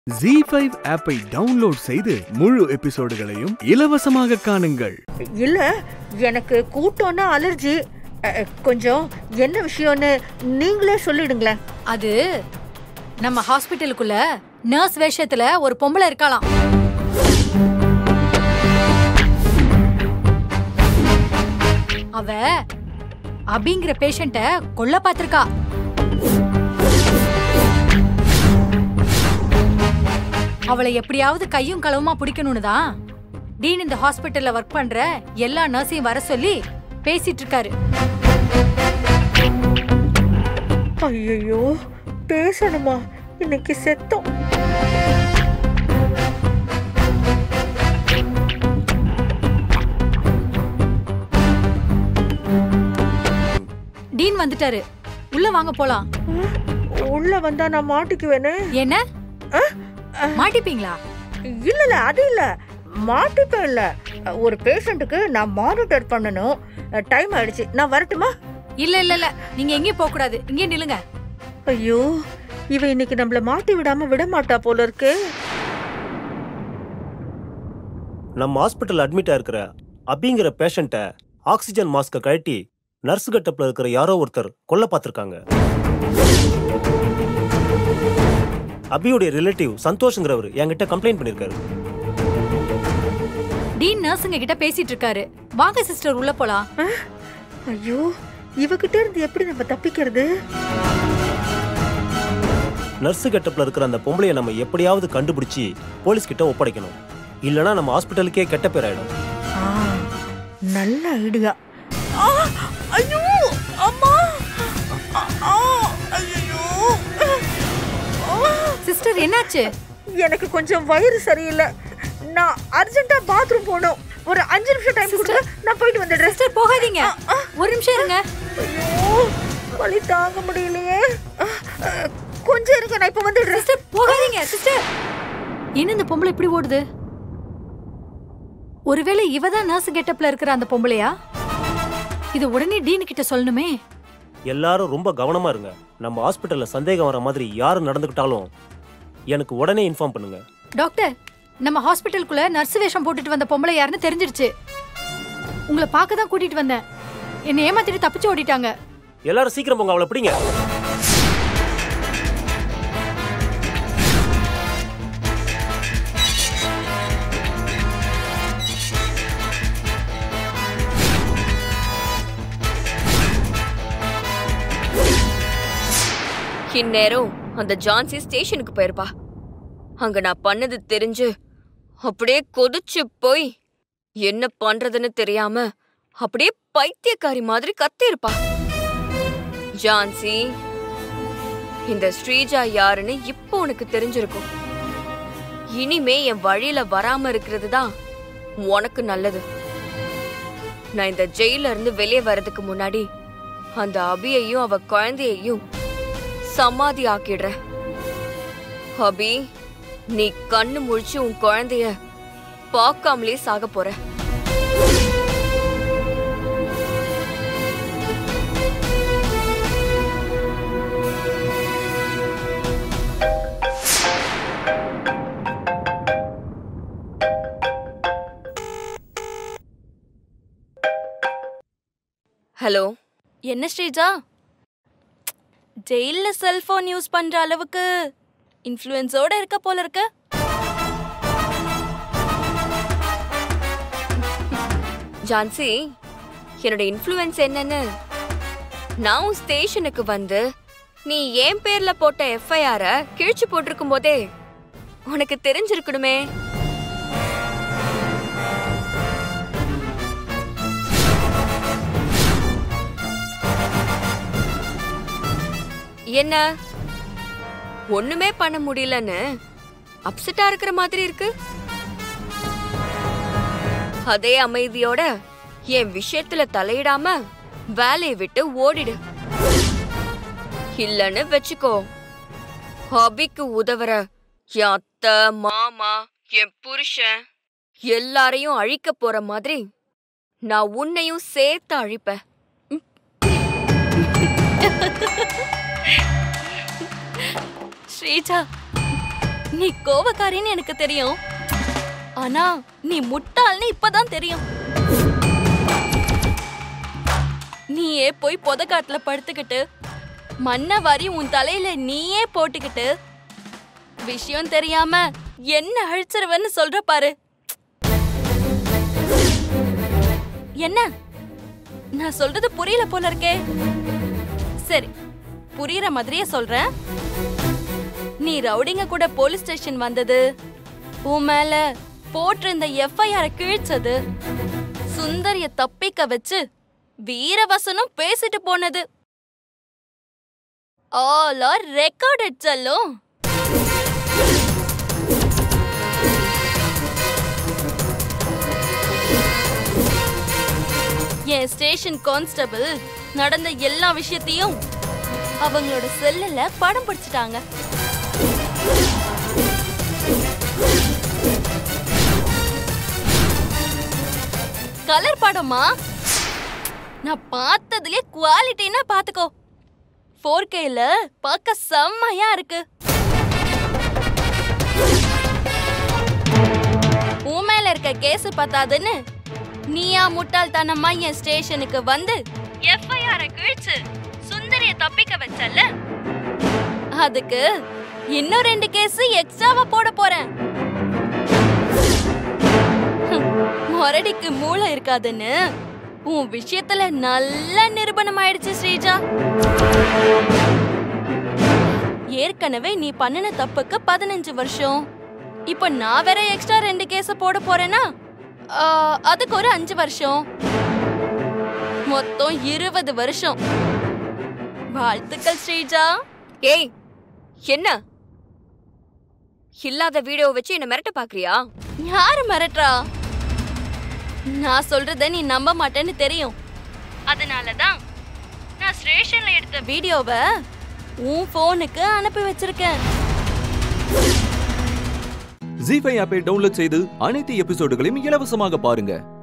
G five ஆப்பை download செய்து முழு எபிசோடுகளையும் இலவசமாக காணுங்கள் இல்ல எனக்கு கூட்டம்னா அலர்ஜி அஹ், கொஞ்சம் என்ன விஷயம்னு நீங்களே சொல்லிடுங்களேன் அது நம்ம ஹாஸ்பிட்டலுக்குள்ள நர்ஸ் வேஷத்துல ஒரு பொம்பளை இருக்காளாம் அவ அபிங்கிற பேஷண்ட்ட கொல்ல பாத்திருக்கா அவளை எப்படியாவது கையும் களவுமா பிடிக்கணும்னு தான் டீன் இந்த ஹாஸ்பிட்டல்ல ஒர்க் பண்ற எல்லா நர்ஸையும் வர சொல்லி பேசிட்டு இருக்காரு ஐயோ பேசணுமா இன்னைக்கு செத்தோம் டீன் வந்துட்டாரு உள்ள வாங்க போலாம் உள்ள வந்தா நான் மாட்டிக்குவேனே என்ன மாட்டிப்பீங்களா இல்ல இல்ல அது இல்ல மாட்டிப்பேன் இல்ல ஒரு பேஷண்ட்டுக்கு நான் மானிட்டர் பண்ணணும் டைம் ஆயிடுச்சு நான் வரட்டுமா இல்ல இல்ல இல்ல நீங்க எங்கேயும் போக கூடாது இங்கே நில்லுங்க ஐயோ இவ இன்னைக்கு நம்மள மாட்டி விடாம விட மாட்டா போல இருக்கு நம்ம ஹாஸ்பிட்டல் அட்மிட் இருக்கிற அபிங்கிற பேஷண்ட்டை ஆக்சிஜன் மாஸ்கை கழட்டி நர்ஸ் கட்டப்ல இருக்கிற யாரோ ஒருத்தர் கொல்ல பார்த்திருக்காங்க அபியுடைய ரிலேட்டிவ் சந்தோஷ்ங்கிறவர் என்கிட்ட கம்ப்ளைண்ட் பண்ணியிருக்காரு டீன் நர்ஸுங்க கிட்ட பேசிட்டு இருக்காரு வாங்க சிஸ்டர் உள்ள போலாம் ஐயோ இவகிட்ட இருந்து எப்படி நம்ம தப்பிக்கிறது நர்ஸ் கெட்டப்ல இருக்கிற அந்த பொம்பளையை நம்ம எப்படியாவது கண்டுபிடிச்சி போலீஸ் கிட்ட ஒப்படைக்கணும் இல்லனா நம்ம ஹாஸ்பிட்டலுக்கே கெட்ட பேர் ஆயிடும் ஆ, நல்ல ஐடியா ஐயோ அம்மா ஆ, ஆ, ஐயோ சிஸ்டர் என்னாச்சு எனக்கு கொஞ்சம் வயிறு சரியில்லை நான் அர்ஜென்ட்டா பாத்ரூம் போகணும் ஒரு அஞ்சு நிமிஷம் டைம் கொடுங்க நான் போயிட்டு வந்துடுறேன் சிஸ்டர் போகாதீங்க ஒரு நிமிஷம் இருங்க ஐயோ வலி தாங்க முடியலையே ஆ, ஆ, கொஞ்சம் இருங்க நான் இப்ப வந்துடுறேன் சிஸ்டர் போகாதீங்க சிஸ்டர் என்ன இந்த பொம்பளை இப்படி ஓடுது ஒருவேளை இவ தான் நர்ஸ் கெட்டப்ல இருக்கிற அந்த பொம்பளையா இது உடனே டீன் கிட்ட சொல்லணுமே எல்லாரும் ரொம்ப கவனமா இருங்க நம்ம ஹாஸ்பிட்டல்ல சந்தேகம் வர மாதிரி யாரு நடந்துக்கிட்டாலும் எனக்கு உடனே இன்ஃபார்ம் பண்ணுங்க டாக்டர் நம்ம ஹாஸ்பிட்டலுக்குள்ள நர்ஸ் வேஷம் போட்டுட்டு வந்த பொம்பளை யாருன்னு தெரிஞ்சிருச்சு உங்களை பார்க்க தான் கூட்டிட்டு வந்தேன் என்னை ஏமாத்திட்டு தப்பிச்சு ஓடிட்டாங்க எல்லாரும் சீக்கிரம் போங்க அவளை பிடிங்க இந்நேரம் அந்த ஜான்சி ஸ்டேஷனுக்கு போயிருப்பா அங்க நான் பண்ணது தெரிஞ்சு அப்படியே கொதிச்சு போய் என்ன பண்றதுன்னு தெரியாம அப்படியே பைத்தியக்காரி மாதிரி கத்திருப்பா ஜான்சி இந்த ஸ்ரீஜா யாருன்னு இப்போ உனக்கு தெரிஞ்சிருக்கும் இனிமே என் வழியில வராம இருக்கிறது தான் உனக்கு நல்லது நான் இந்த ஜெயில இருந்து வெளியே வர்றதுக்கு முன்னாடி அந்த அபியையும் அவ குழந்தையையும் சமாதி ஆக்கிடுறேன் அபி நீ கண்ணு முழிச்சு உன் குழந்தைய பார்க்காமலே சாக போற ஹலோ என்ன ஸ்ரீஜா ஜெயில்ல செல்போன் யூஸ் பண்ற அளவுக்கு இன்ஃப்ளூயன்ஸோட இருக்க போல இருக்கு ஜான்சி என்னோட இன்ஃப்ளூயன்ஸ் என்னன்னு நான் உன் ஸ்டேஷனுக்கு வந்து நீ என் பேர்ல போட்ட எஃப்ஐஆர கிழிச்சு போட்டிருக்கும் போதே உனக்கு தெரிஞ்சிருக்கணுமே என்ன ஒண்ணுமே பண்ண முடியலன்னு அப்செட்டா இருக்கிற மாதிரி இருக்கு அதே அமைதியோட என் விஷயத்துல தலையிடாம வேலையை விட்டு ஓடிடு இல்லன்னு வச்சுக்கோ ஹாபிக்கு உதவுற என் அத்தை மாமா என் புருஷன் எல்லாரையும் அழிக்க போற மாதிரி நான் உன்னையும் சேர்த்து அழிப்பேன் ஸ்ரீஜா நீ கோவக்காரின்னு எனக்கு தெரியும் ஆனா நீ முட்டாள்னு இப்பதான் தெரியும் நீயே போய் பொதக்காட்டுல படுத்துக்கிட்டு மண்ணை வாரி உன் தலையில நீயே போட்டுக்கிட்டு விஷயம் தெரியாம என்ன அழிச்சிருவன்னு சொல்ற பாரு என்ன நான் சொல்றது புரியல போல இருக்கே சரி புரியுற மாதிரியே சொல்றேன் நீ ரவுடிங்க கூட போலீஸ் ஸ்டேஷன் வந்தது உன் மேல போட்டிருந்த எஃப்ஐஆர் கிழிச்சது சுந்தரிய தப்பிக்க வச்சு வீரவசனம் பேசிட்டு போனது ஆல் ஆர் ரெக்கார்டட் செல்லும் என் ஸ்டேஷன் கான்ஸ்டபிள் நடந்த எல்லா விஷயத்தையும் அவங்களோட செல்லுல படம் பிடிச்சிட்டாங்க கலர் படமா நான் பார்த்ததுலயே குவாலிட்டினா பாத்துக்கோ ஃபோர் கேல பார்க்க செம்மையா இருக்கு உன் மேல இருக்க கேஸ் பத்தாதுன்னு நீயா முட்டாள்தனமா என் ஸ்டேஷனுக்கு வந்து எஃப்ஐஆர் கிழிச்சு சுந்தரிய தப்பிக்க வச்சல அதுக்கு இன்னும் ரெண்டு கேஸ் எக்ஸ்ட்ராவா போட போறேன் ஹம், முரடிக்கு மூளை இருக்காதுன்னு உன் விஷயத்துல நல்ல நிரூபணம் ஆயிடுச்சு ஸ்ரீஜா ஏற்கனவே நீ பண்ணின தப்புக்கு பதினஞ்சு வருஷம் இப்போ நான் வேற எக்ஸ்ட்ரா ரெண்டு கேஸ போட போறேனா ஆ, அதுக்கு ஒரு அஞ்சு வருஷம் மொத்தம் இருபது வருஷம் வாழ்த்துக்கள் ஸ்ரீஜா ஏய் என்ன இல்லாத வீடியோ வச்சு என்ன மிரட்ட பாக்குறியா யாரு மிரட்டுறா நான் சொல்றத நீ நம்ப மாட்டேன்னு தெரியும் அதனாலதான் நான் ஸ்டேஷன்ல எடுத்த வீடியோவை உன் போனுக்கு அனுப்பி வச்சிருக்கேன் ஜி ஃபைவ் ஆப்பை டவுன்லோட் செய்து அனைத்து எபிசோடுகளையும் இலவசமாக பாருங்க